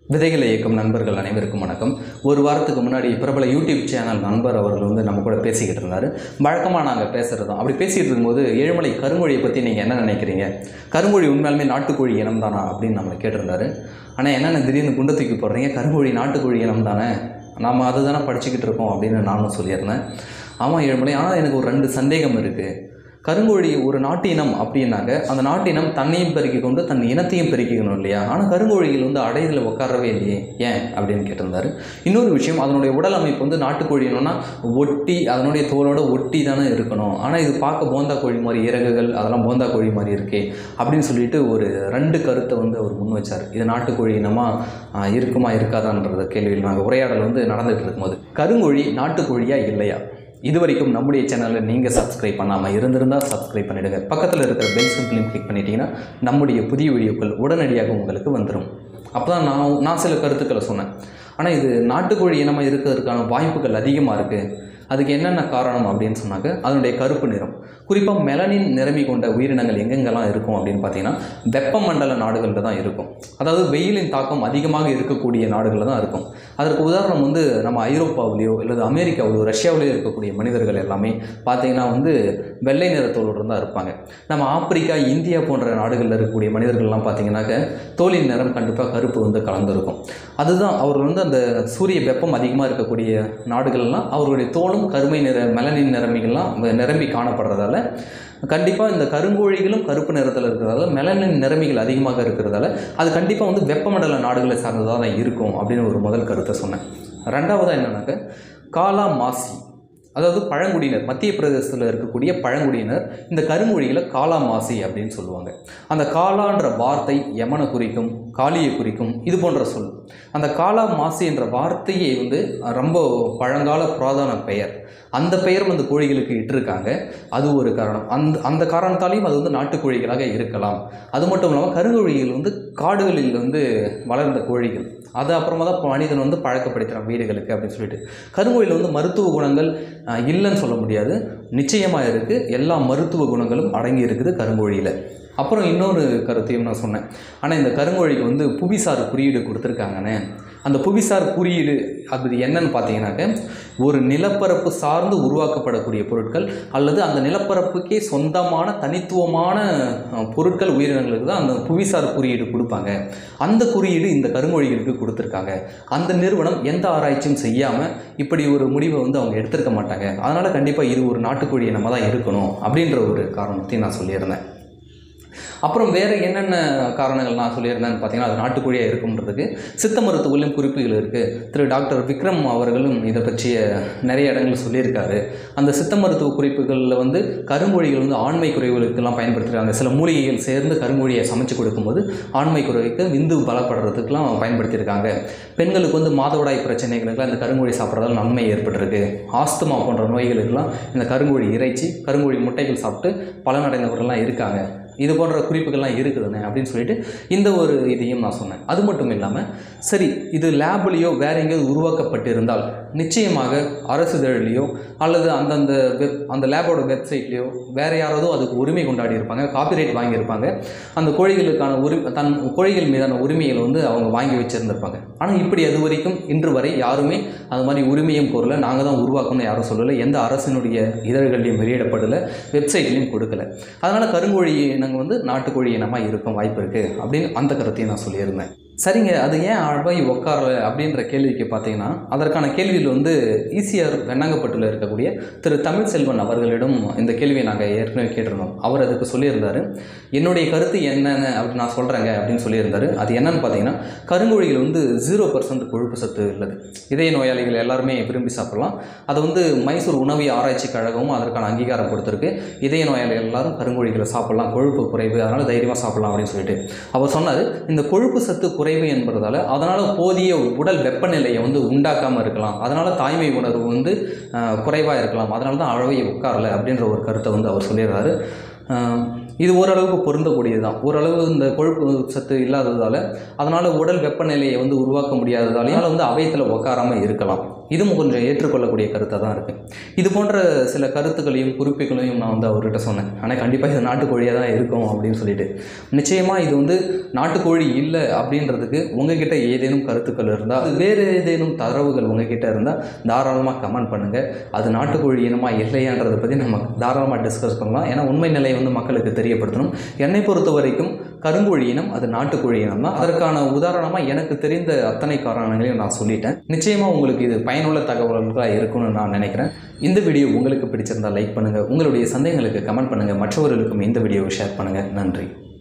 விதைகளை இயக்கும் நண்பர்கள் அனைவருக்கும் வணக்கம் ஒரு வாரத்துக்கு முன்னாடி பிரபல யூடியூப் சேனல் நண்பர் அவர்கள் வந்து நம்ம கூட பேசிக்கிட்டு இருந்தார் வழக்கமாக நாங்கள் பேசுகிறதும் அப்படி பேசிகிட்டு இருக்கும்போது ஏழுமலை கருமொழியை பற்றி நீங்கள் என்ன நினைக்கிறீங்க கருமொழி உண்மையாலுமே நாட்டுக்கோழி இனம் தானா அப்படின்னு நம்மளை கேட்டிருந்தாரு ஆனால் என்னென்ன திடீர்னு குண்டை தூக்கி போடுறீங்க கருமொழி நாட்டுக்கோழி இனம் தானே நாம் அதுதானே படிச்சுக்கிட்டு இருக்கோம் அப்படின்னு நானும் சொல்லியிருந்தேன் ஆமாம் ஏழுமலை ஆனால் எனக்கு ஒரு ரெண்டு சந்தேகம் இருக்குது கருங்கோழி ஒரு நாட்டு இனம் அப்படின்னாக்க அந்த நாட்டு இனம் தன்னையும் பெருக்கிக் கொண்டு தன் இனத்தையும் பெருக்கிக்கணும் இல்லையா ஆனால் கருங்கோழிகள் வந்து அடையதில் உட்காரவே இல்லையே ஏன் அப்படின்னு கேட்டிருந்தாரு இன்னொரு விஷயம் அதனுடைய உடல் அமைப்பு வந்து நாட்டுக்கோழி இனம்னா ஒட்டி அதனுடைய தோலோட ஒட்டி தானே இருக்கணும் ஆனால் இது பார்க்க போந்தா கோழி மாதிரி இறகுகள் அதெல்லாம் போந்தா கோழி மாதிரி இருக்கே அப்படின்னு சொல்லிட்டு ஒரு ரெண்டு கருத்தை வந்து அவர் முன் வச்சார் இது நாட்டுக்கோழி இனமாக இருக்குமா இருக்காதான்ற கேள்வியில் நாங்கள் உரையாடல் வந்து நடந்துகிட்டு இருக்கும்போது கருங்கோழி நாட்டுக்கோழியா இல்லையா இது வரைக்கும் நம்முடைய சேனலில் நீங்கள் சப்ஸ்கிரைப் பண்ணாமல் இருந்திருந்தால் சப்ஸ்கிரைப் பண்ணிவிடுங்க பக்கத்தில் இருக்கிற பெல் சிம்பிளையும் கிளிக் பண்ணிட்டீங்கன்னா நம்முடைய புதிய வீடியோக்கள் உடனடியாக உங்களுக்கு வந்துடும் அப்போ தான் நான் நான் சில கருத்துக்களை சொன்னேன் ஆனால் இது நாட்டுக்கோழி இனமாக இருக்கிறதுக்கான வாய்ப்புகள் அதிகமாக இருக்குது அதுக்கு என்னென்ன காரணம் அப்படின்னு சொன்னாக்க அதனுடைய கருப்பு நிறம் குறிப்பாக மெலனின் நிறமி கொண்ட உயிரினங்கள் எங்கெங்கெல்லாம் இருக்கும் அப்படின்னு பார்த்தீங்கன்னா வெப்பமண்டல நாடுகளில் தான் இருக்கும் அதாவது வெயிலின் தாக்கம் அதிகமாக இருக்கக்கூடிய நாடுகளில் தான் இருக்கும் அதற்கு உதாரணம் வந்து நம்ம ஐரோப்பாவிலேயோ அல்லது அமெரிக்காவிலேயோ ரஷ்யாவிலேயோ இருக்கக்கூடிய மனிதர்கள் எல்லாமே பார்த்தீங்கன்னா வந்து வெள்ளை நிறத்தோடு தான் இருப்பாங்க நம்ம ஆப்பிரிக்கா இந்தியா போன்ற நாடுகளில் இருக்கக்கூடிய மனிதர்கள்லாம் பார்த்தீங்கன்னாக்க தோலின் நிறம் கண்டிப்பாக கருப்பு வந்து கலந்துருக்கும் அதுதான் அவர்கள் வந்து அந்த சூரிய வெப்பம் அதிகமாக இருக்கக்கூடிய நாடுகள்லாம் அவர்களுடைய தோலும் கருமை நிற மெலனின் நிறமிகள்லாம் நிரம்பி காணப்படுறதால கண்டிப்பாக இந்த கருங்கோழிகளும் கருப்பு நிறத்தில் இருக்கிறதால மெலனின் நிறமிகள் அதிகமாக இருக்கிறதால அது கண்டிப்பாக வந்து வெப்பமண்டல நாடுகளை சார்ந்ததாக தான் இருக்கும் அப்படின்னு ஒரு முதல் கருத்தை சொன்னேன் ரெண்டாவதாக என்னன்னாக்க காலா மாசி அதாவது பழங்குடியினர் மத்திய பிரதேசத்தில் இருக்கக்கூடிய பழங்குடியினர் இந்த கருமொழிகளை காலா மாசி அப்படின்னு சொல்லுவாங்க அந்த காலான்ற வார்த்தை யமனை குறிக்கும் காளியை குறிக்கும் இது போன்ற சொல் அந்த காலா மாசி என்ற வார்த்தையே வந்து ரொம்ப பழங்கால புராதன பெயர் அந்த பெயரும் அந்த கோழிகளுக்கு இட்டிருக்காங்க அது ஒரு காரணம் அந்த அந்த காரணத்தாலையும் அது வந்து நாட்டுக்கோழிகளாக இருக்கலாம் அது மட்டும் இல்லாமல் கருங்கோழிகள் வந்து காடுகளில் வந்து வளர்ந்த கோழிகள் அது அப்புறமா தான் மனிதன் வந்து பழக்கப்படுத்துகிறான் வீடுகளுக்கு அப்படின்னு சொல்லிட்டு கருங்கோழியில் வந்து மருத்துவ குணங்கள் அஹ், இல்லைன்னு சொல்ல முடியாது நிச்சயமாக இருக்குது எல்லா மருத்துவ குணங்களும் அடங்கி இருக்குது கருங்கோழியில் அப்புறம் இன்னொரு கருத்தையும் நான் சொன்னேன் ஆனால் இந்த கருங்கோழிக்கு வந்து புவிசார் குறியீடு கொடுத்துருக்காங்கண்ணே அந்த புவிசார் குறியீடு அது என்னன்னு பார்த்தீங்கன்னாக்க ஒரு நிலப்பரப்பு சார்ந்து உருவாக்கப்படக்கூடிய பொருட்கள் அல்லது அந்த நிலப்பரப்புக்கே சொந்தமான தனித்துவமான அஹ், பொருட்கள் உயிரினங்களுக்கு தான் அந்த புவிசார் குறியீடு கொடுப்பாங்க அந்த குறியீடு இந்த கருமொழிகளுக்கு கொடுத்துருக்காங்க அந்த நிறுவனம் எந்த ஆராய்ச்சியும் செய்யாமல் இப்படி ஒரு முடிவை வந்து அவங்க எடுத்திருக்க மாட்டாங்க அதனால் கண்டிப்பாக இது ஒரு நாட்டுக்கோழி நம்ம தான் இருக்கணும் அப்படின்ற ஒரு காரணத்தையும் நான் சொல்லியிருந்தேன் அப்புறம் வேறு என்னென்ன காரணங்கள் நான் சொல்லியிருந்தேன்னு பார்த்தீங்கன்னா அது நாட்டுக்கோழியாக இருக்கும்ன்றதுக்கு சித்த மருத்துவத்திலும் குறிப்புகள் இருக்குது திரு டாக்டர் விக்ரம் அவர்களும் இதை பற்றிய நிறைய இடங்கள் சொல்லியிருக்காரு அந்த சித்த மருத்துவ குறிப்புகளில் வந்து கருமொழிகள் வந்து ஆண்மை குறைவுகளுக்கெல்லாம் பயன்படுத்துகிறாங்க சில மூலிகைகள் சேர்ந்து கருமொழியை சமைச்சு கொடுக்கும்போது ஆண்மை குறைவுக்கு விந்து பலப்படுறதுக்கெலாம் பயன்படுத்தியிருக்காங்க பெண்களுக்கு வந்து மாதவிடாய் பிரச்சனைகளுக்கெல்லாம் இந்த கருங்கோழி சாப்பிட்றதால நன்மை ஏற்பட்டிருக்கு ஆஸ்துமா போன்ற நோய்களுக்கெல்லாம் இந்த கருங்கோழி இறைச்சி கருங்கோழி முட்டைகள் சாப்பிட்டு பலனடைந்தவர்கள்லாம் இருக்காங்க இது போன்ற குறிப்புகள்லாம் இருக்குதுண்ணே அப்படின்னு சொல்லிட்டு இந்த ஒரு இதையும் நான் சொன்னேன் அது மட்டும் இல்லாமல் சரி இது லேப்லேயோ வேற எங்கேயாவது உருவாக்கப்பட்டிருந்தால் நிச்சயமாக அரசுதழிலையோ அல்லது அந்தந்த வெப் அந்த லேபோட வெப்சைட்லேயோ வேறு யாராவது அதுக்கு உரிமை கொண்டாடி இருப்பாங்க காப்பிரைட் வாங்கியிருப்பாங்க அந்த கோழிகளுக்கான உரி தன் கோழிகள் மீதான உரிமைகளை வந்து அவங்க வாங்கி வச்சுருந்துருப்பாங்க ஆனால் இப்படி அது வரைக்கும் இன்று வரை யாருமே அது மாதிரி உரிமையும் கோரல நாங்கள் தான் உருவாக்கணும்னு யாரும் சொல்லலை எந்த அரசினுடைய இதழ்கள்லையும் வெளியிடப்படலை வெப்சைட்லையும் கொடுக்கல அதனால் கருங்கோழி இனங்கள் வந்து நாட்டுக்கோழி இனமாக இருக்கும் வாய்ப்பு இருக்குது அப்படின்னு அந்த கருத்தையும் நான் சொல்லியிருந்தேன் சரிங்க அது ஏன் அழகாய் உட்காரல அப்படின்ற கேள்விக்கு பார்த்தீங்கன்னா அதற்கான கேள்வியில் வந்து ஈசிஆர் வெண்ணாங்கப்பட்டில் இருக்கக்கூடிய திரு தமிழ் செல்வன் அவர்களிடம் இந்த கேள்வியை நாங்கள் ஏற்கனவே கேட்டிருந்தோம் அவர் அதுக்கு சொல்லியிருந்தார் என்னுடைய கருத்து என்னென்னு அப்படி நான் சொல்கிறேங்க அப்படின்னு சொல்லியிருந்தாரு அது என்னன்னு பார்த்தீங்கன்னா கருங்கோழிகள் வந்து ஜீரோ பர்சன்ட் கொழுப்பு சத்து உள்ளது இதய நோயாளிகள் எல்லாருமே விரும்பி சாப்பிடலாம் அது வந்து மைசூர் உணவிய ஆராய்ச்சி கழகமும் அதற்கான அங்கீகாரம் கொடுத்துருக்கு இதய நோயாளிகள் எல்லாரும் கருங்கோழிகளை சாப்பிடலாம் கொழுப்பு குறைவு அதனால் தைரியமாக சாப்பிடலாம் அப்படின்னு சொல்லிட்டு அவர் சொன்னார் இந்த கொழுப்பு சத்து குறைவு என்பதால் அதனால் போதிய உடல் வெப்பநிலையை வந்து உண்டாக்காமல் இருக்கலாம் அதனால் தாய்மை உணர்வு வந்து குறைவாக இருக்கலாம் அதனால தான் அழவை உட்காரல அப்படின்ற ஒரு கருத்தை வந்து அவர் சொல்லிடுறாரு ஆஹ் இது ஓரளவுக்கு பொருந்தக்கூடியது தான் ஓரளவு இந்த கொழுப்பு சத்து இல்லாததால் அதனால் உடல் வெப்பநிலையை வந்து உருவாக்க முடியாததாலையும் வந்து அவயத்தில் உட்காராமல் இருக்கலாம் இதுவும் கொஞ்சம் ஏற்றுக்கொள்ளக்கூடிய கருத்தாக தான் இருக்குது இது போன்ற சில கருத்துக்களையும் குறிப்புகளையும் நான் வந்து அவர்கிட்ட சொன்னேன் ஆனால் கண்டிப்பாக இது நாட்டுக்கோழியாக தான் இருக்கும் அப்படின்னு சொல்லிட்டு நிச்சயமாக இது வந்து நாட்டுக்கோழி இல்லை அப்படின்றதுக்கு உங்ககிட்ட ஏதேனும் கருத்துக்கள் இருந்தால் வேறு ஏதேனும் தரவுகள் உங்ககிட்ட இருந்தால் தாராளமாக கமெண்ட் பண்ணுங்கள் அது நாட்டுக்கோழி இனமா இல்லையான்றதை பற்றி நம்ம தாராளமாக டிஸ்கஸ் பண்ணலாம் ஏன்னா உண்மை நிலையை வந்து மக்களுக்கு தெரியப்படுத்தணும் என்னை பொறுத்த வரைக்கும் கருங்கோழி இனம் அது நாட்டுக்கோழி இனம் தான் அதற்கான உதாரணமாக எனக்கு தெரிந்த அத்தனை காரணங்களையும் நான் சொல்லிட்டேன் நிச்சயமாக உங்களுக்கு இது பயனுள்ள தகவல்களாக இருக்கும்னு நான் நினைக்கிறேன் இந்த வீடியோ உங்களுக்கு பிடிச்சிருந்தா லைக் பண்ணுங்கள் உங்களுடைய சந்தேகங்களுக்கு கமெண்ட் பண்ணுங்கள் மற்றவர்களுக்கும் இந்த வீடியோவை ஷேர் பண்ணுங்கள் நன்றி